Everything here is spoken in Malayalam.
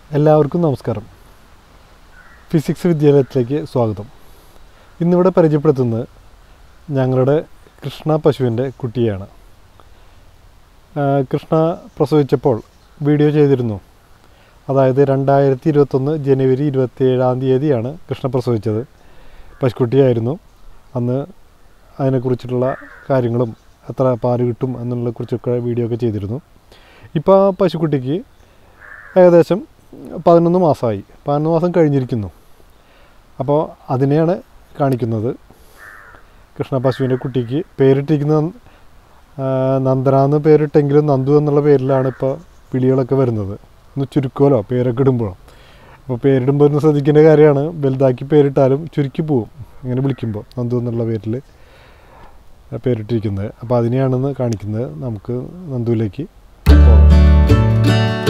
എല്ലാവർക്കും നമസ്കാരം ഫിസിക്സ് വിദ്യാലയത്തിലേക്ക് സ്വാഗതം ഇന്നിവിടെ പരിചയപ്പെടുത്തുന്നത് ഞങ്ങളുടെ കൃഷ്ണ പശുവിൻ്റെ കുട്ടിയാണ് ആ, കൃഷ്ണ പ്രസവിച്ചപ്പോൾ വീഡിയോ ചെയ്തിരുന്നു അതായത് രണ്ടായിരത്തി ഇരുപത്തൊന്ന് ജനുവരി ഇരുപത്തി ഏഴാം തീയതിയാണ് കൃഷ്ണ പ്രസവിച്ചത് പശുക്കുട്ടിയായിരുന്നു അന്ന് അതിനെക്കുറിച്ചിട്ടുള്ള കാര്യങ്ങളും എത്ര പാല് കിട്ടും എന്നുള്ള കുറിച്ചൊക്കെ വീഡിയോ ഒക്കെ ചെയ്തിരുന്നു ഇപ്പോൾ ആ പശുക്കുട്ടിക്ക് ഏകദേശം പതിനൊന്ന് മാസമായി പതിനൊന്ന് മാസം കഴിഞ്ഞിരിക്കുന്നു അപ്പോൾ അതിനെയാണ് കാണിക്കുന്നത് കൃഷ്ണ പശുവിൻ്റെ കുട്ടിക്ക് പേരിട്ടിരിക്കുന്ന ആ, നന്ദന എന്ന് പേരിട്ടെങ്കിലും നന്ദു എന്നുള്ള പേരിലാണ് ഇപ്പോൾ വിളികളൊക്കെ വരുന്നത് ഒന്ന് ചുരുക്കുമല്ലോ പേരൊക്കെ ഇടുമ്പോൾ അപ്പോൾ പേരിടുമ്പോൾ ഒന്ന് ശ്രദ്ധിക്കേണ്ട കാര്യമാണ് വലുതാക്കി പേരിട്ടാലും ചുരുക്കി പോവും ഇങ്ങനെ വിളിക്കുമ്പോൾ നന്ദു എന്നുള്ള പേരിൽ പേരിട്ടിരിക്കുന്നത് അപ്പോൾ അതിനെയാണെന്ന് കാണിക്കുന്നത് നമുക്ക് നന്ദുവിലേക്ക് പോകാം